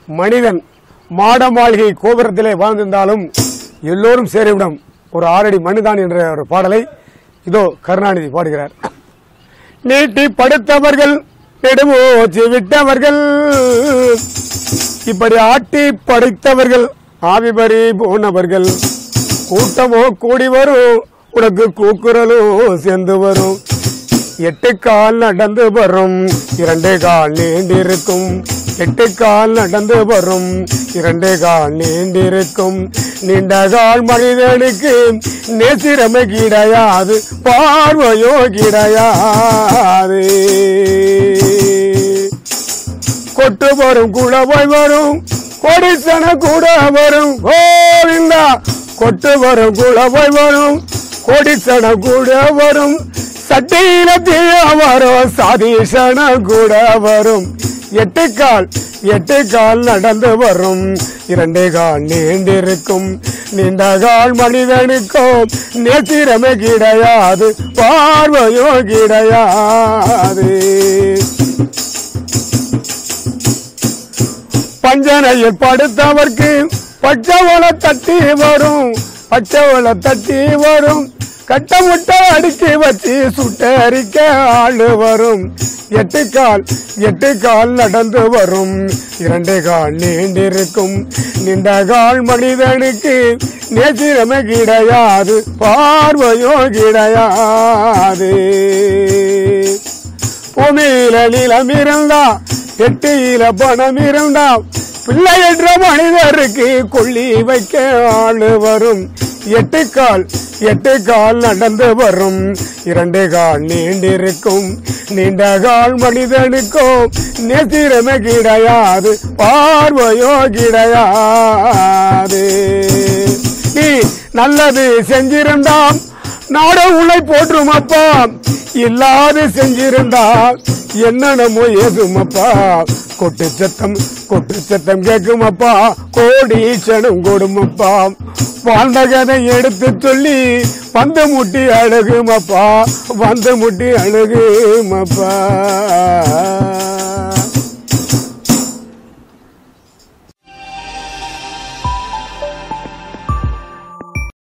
மனிதன் மாட மாளிகை கோபுரத்திலே வாழ்ந்திருந்தாலும் எல்லோரும் சேருவிடம் ஒரு ஆறடி மண்ணுதான் என்ற ஒரு பாடலை இதோ கருணாநிதி பாடுகிறார் நீட்டி படுத்தவர்கள் நெடுமூச்சு விட்டவர்கள் இப்படி ஆட்டி படைத்தவர்கள் ஆவிபரி போனவர்கள் கூட்டமோ கூடி வரும் உனக்கு கூக்குரலோ சேர்ந்து வரும் எட்டு கால் நடந்து வரும் இரண்டு கால் நீண்டிருக்கும் எட்டு கால் நடந்து வரும் இரண்டு கால் நீண்டிருக்கும் நீண்ட கால் மனிதனுக்கு நேசிரமை கிடையாது பார்வையோ கிடையாது கொட்டு வரும் குளவாய் வரும் கொடிசன கூட வரும் கோவிந்தா கொட்டு வரும் குளவாய் வரும் கொடிசன கூட வரும் சட்டையில தீய வரும் சாதீசன கூட வரும் எட்டு கால் எட்டு கால் நடந்து வரும் இரண்டு கால் நீண்டிருக்கும் நீண்ட கால் மனிதனுக்கும் நேத்திரமே கிடையாது பார்வையோ கிடையாது பஞ்சனையில் படுத்தவர்க்கு பச்சைவள தட்டி வரும் பச்சைவள தட்டி வரும் கட்ட முட்டை அடுக்கி வச்சு சுட்டரிக்க ஆளு வரும் எட்டு கால் எட்டு கால் நடந்து வரும் இரண்டு கால் நீண்டிருக்கும் நீண்ட கால் மனிதனுக்கு நேசிரமே கிடையாது பார்வையோ கிடையாது பூமியில நிலம் இருந்தா எட்டியில பணம் இருந்தா பிள்ளை என்ற மனிதருக்கு கொள்ளி வைக்க ஆளு வரும் எட்டு கால் எட்டு கால் நடந்து வரும் இரண்டு கால் நீண்டிருக்கும் நீண்ட கால் மனிதனுக்கும் நேத்திரமே கிடையாது பார்வையோ கிடையாது நீ நல்லது செஞ்சிருந்தாம் நாட உலை போற்றுமப்பா இல்லாது செஞ்சிருந்தா என்னென்னமோ ஏதுமப்பா கொட்டு சத்தம் கொட்டு சத்தம் கேட்குமப்பா கோடீசனும் கொடுமப்பா வாழ்ந்த கதை எடுத்து சொல்லி வந்து முட்டி அழுகுமப்பா வந்து முட்டி அழுகுமப்பா